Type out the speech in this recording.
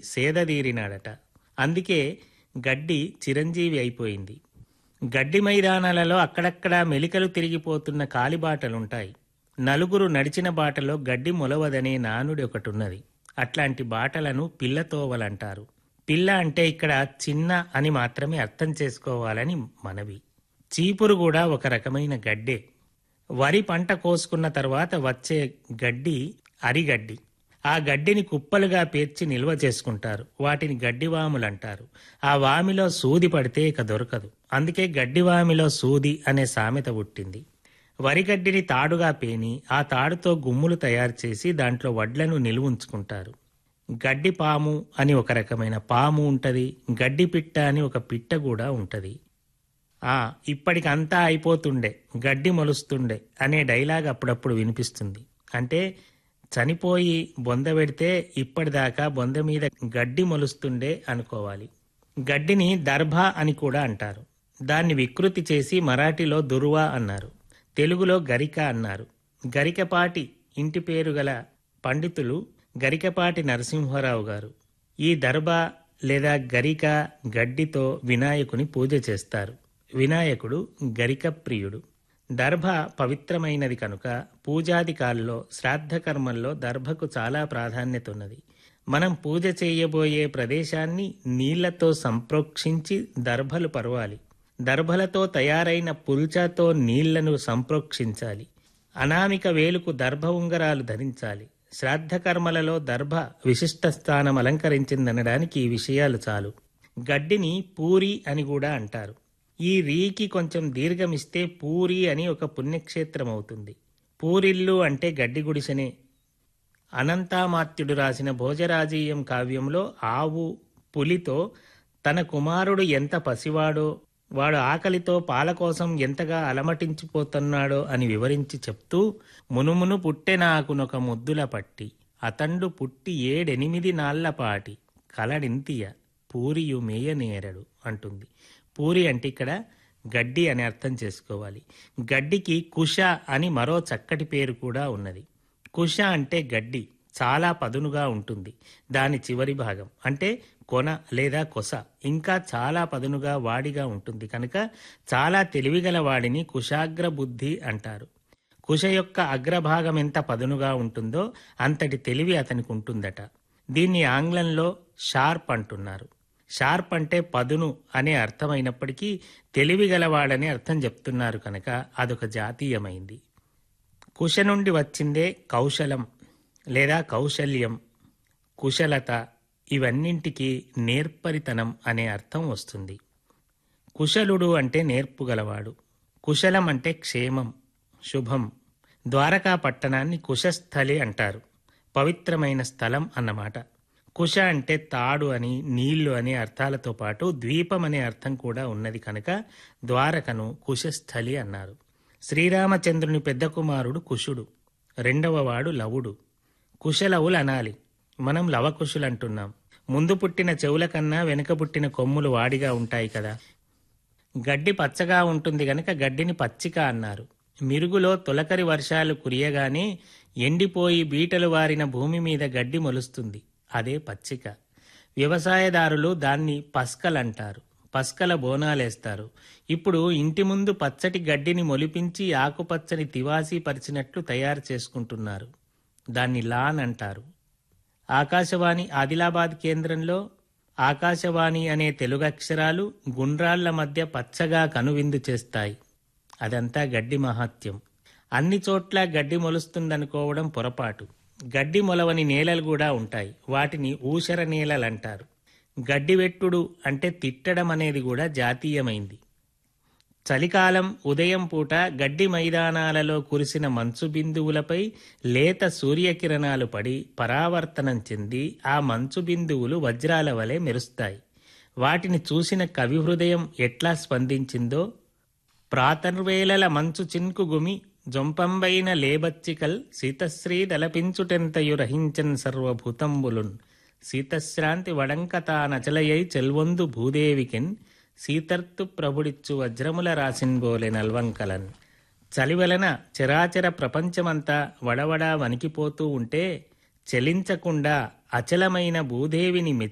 సేదదీరినాడట అందుకే గడ్డి చిరంజీవి అయిపోయింది గడ్డి మైదానాలలో అక్కడక్కడా మెలికలు తిరిగిపోతున్న కాలిబాటలుంటాయి నలుగురు నడిచిన బాటలో గడ్డి మొలవదనే నానుడి ఒకటున్నది అట్లాంటి బాటలను పిల్లతోవలంటారు పిల్ల అంటే ఇక్కడ చిన్న అని మాత్రమే అర్థం చేసుకోవాలని మనవి చీపురు కూడా ఒక రకమైన గడ్డే వరి పంట కోసుకున్న తర్వాత వచ్చే గడ్డి అరిగడ్డి ఆ గడ్డిని కుప్పలుగా పేర్చి నిల్వ చేసుకుంటారు వాటిని గడ్డివాములు అంటారు ఆ వామిలో సూది పడితే ఇక దొరకదు అందుకే గడ్డివామిలో సూది అనే సామెత పుట్టింది వరిగడ్డిని తాడుగా పేని ఆ తాడుతో గుమ్ములు తయారు చేసి దాంట్లో వడ్లను నిలువుంచుకుంటారు గడ్డి పాము అని ఒక రకమైన పాము ఉంటది గడ్డి పిట్ట అని ఒక పిట్ట కూడా ఉంటది ఆ ఇప్పటికంతా అయిపోతుండే గడ్డి మొలుస్తుండే అనే డైలాగ్ అప్పుడప్పుడు వినిపిస్తుంది అంటే చనిపోయి బొంద పెడితే ఇప్పటిదాకా బొంద మీద గడ్డి మొలుస్తుండే అనుకోవాలి గడ్డిని దర్భ అని కూడా అంటారు దాన్ని వికృతి చేసి మరాఠీలో దుర్వా అన్నారు తెలుగులో గరిక అన్నారు గరికపాటి ఇంటి పేరు గల పండితులు గరికపాటి నరసింహారావు గారు ఈ దర్భ లేదా గరిక గడ్డితో వినాయకుని పూజ చేస్తారు వినాయకుడు గరిక ప్రియుడు దర్భ పవిత్రమైనది కనుక పూజాదికాల్లో శ్రాద్ధ కర్మల్లో దర్భకు చాలా ప్రాధాన్యత ఉన్నది మనం పూజ చేయబోయే ప్రదేశాన్ని నీళ్లతో సంప్రోక్షించి దర్భలు పరవాలి దర్భలతో తయారైన పుల్చాతో నీళ్లను సంప్రోక్షించాలి అనామిక వేలుకు దర్భ ఉంగరాలు ధరించాలి శ్రాద్ధ కర్మలలో దర్భ విశిష్ట స్థానం అలంకరించిందనడానికి ఈ విషయాలు చాలు గడ్డిని పూరి అని కూడా అంటారు ఈ రీకి కొంచెం దీర్ఘమిస్తే పూరి అని ఒక పుణ్యక్షేత్రం అవుతుంది పూరిల్లు అంటే గడ్డి గుడిసెనే అనంతామాత్యుడు రాసిన భోజరాజీయం కావ్యంలో ఆవు పులితో తన కుమారుడు ఎంత పసివాడో వాడు ఆకలితో పాల కోసం ఎంతగా అలమటించిపోతున్నాడో అని వివరించి చెప్తూ మునుమును పుట్టె నాకునొక ముద్దుల పట్టి అతండు పుట్టి ఏడెనిమిది నాళ్లపాటి కలడింతియ పూరియు మేయనేరడు అంటుంది పూరి అంటే ఇక్కడ గడ్డి అని అర్థం చేసుకోవాలి గడ్డికి కుష అని మరో చక్కటి పేరు కూడా ఉన్నది కుష అంటే గడ్డి చాలా పదునుగా ఉంటుంది దాని చివరి భాగం అంటే కొన లేదా కొస ఇంకా చాలా పదునుగా వాడిగా ఉంటుంది కనుక చాలా తెలివిగల వాడిని కుశాగ్ర బుద్ధి అంటారు కుశ యొక్క అగ్రభాగం ఎంత పదునుగా ఉంటుందో అంతటి తెలివి అతనికి ఉంటుందట దీన్ని ఆంగ్లంలో షార్ప్ అంటున్నారు షార్ప్ అంటే పదును అనే అర్థమైనప్పటికీ తెలివిగలవాడని అర్థం చెప్తున్నారు కనుక అదొక జాతీయమైంది కుశ నుండి వచ్చిందే కౌశలం లేదా కౌశల్యం కుశలత ఇవన్నింటికి నేర్పరితనం అనే అర్థం వస్తుంది కుశలుడు అంటే నేర్పుగలవాడు కుశలం అంటే క్షేమం శుభం ద్వారకా పట్టణాన్ని కుశస్థలి అంటారు పవిత్రమైన స్థలం అన్నమాట కుశ అంటే తాడు అని నీళ్లు అనే అర్థాలతో పాటు ద్వీపం అనే అర్థం కూడా ఉన్నది కనుక ద్వారకను కుశస్థలి అన్నారు శ్రీరామచంద్రుని పెద్ద కుమారుడు కుశుడు రెండవ వాడు లవుడు కుశలవులు అనాలి మనం లవకుశులు అంటున్నాం ముందు పుట్టిన చెవుల కన్నా వెనుక పుట్టిన కొమ్ములు వాడిగా ఉంటాయి కదా గడ్డి పచ్చగా ఉంటుంది గనక గడ్డిని పచ్చిక అన్నారు మిరుగులో తొలకరి వర్షాలు కురియగానే ఎండిపోయి బీటలు వారిన భూమి మీద గడ్డి మొలుస్తుంది అదే పచ్చిక వ్యవసాయదారులు దాన్ని పస్కలంటారు పస్కల బోనాలేస్తారు ఇప్పుడు ఇంటి ముందు పచ్చటి గడ్డిని మొలిపించి ఆకుపచ్చని తివాసీ పరిచినట్లు తయారు చేసుకుంటున్నారు దాన్ని లాన్ అంటారు ఆకాశవాణి ఆదిలాబాద్ కేంద్రంలో ఆకాశవాణి అనే తెలుగు అక్షరాలు గుండ్రాళ్ల మధ్య పచ్చగా కనువిందు చేస్తాయి అదంతా గడ్డి మహాత్యం అన్ని చోట్ల గడ్డి మొలుస్తుందనుకోవడం పొరపాటు గడ్డి మొలవని నేలలు కూడా ఉంటాయి వాటిని ఊషర నేలలంటారు గడ్డి వెట్టుడు అంటే తిట్టడం అనేది కూడా జాతీయమైంది చలికాలం ఉదయం పూట గడ్డి మైదానాలలో కురిసిన మంచు బిందువులపై లేత సూర్యకిరణాలు పడి పరావర్తనం చెంది ఆ మంచు బిందువులు వజ్రాల వలె మెరుస్తాయి వాటిని చూసిన కవి హృదయం ఎట్లా స్పందించిందో ప్రాతర్వేళల మంచు చిన్కుగుమి జొంపంబైన లేబచ్చికల్ సీతశ్రీ దలపించుటెంతయు రహించన్ సర్వభూతంబులున్ సీతశ్రాంతి వడంక తానచలయై చెల్వొందు భూదేవికిన్ సీతర్తు ప్రభుడిచ్చు వజ్రముల రాసిన్బోలె నల్వంకలన్ చలివలన చరాచర ప్రపంచమంతా వడవడా వణికిపోతూ ఉంటే చలించకుండా అచలమైన భూదేవిని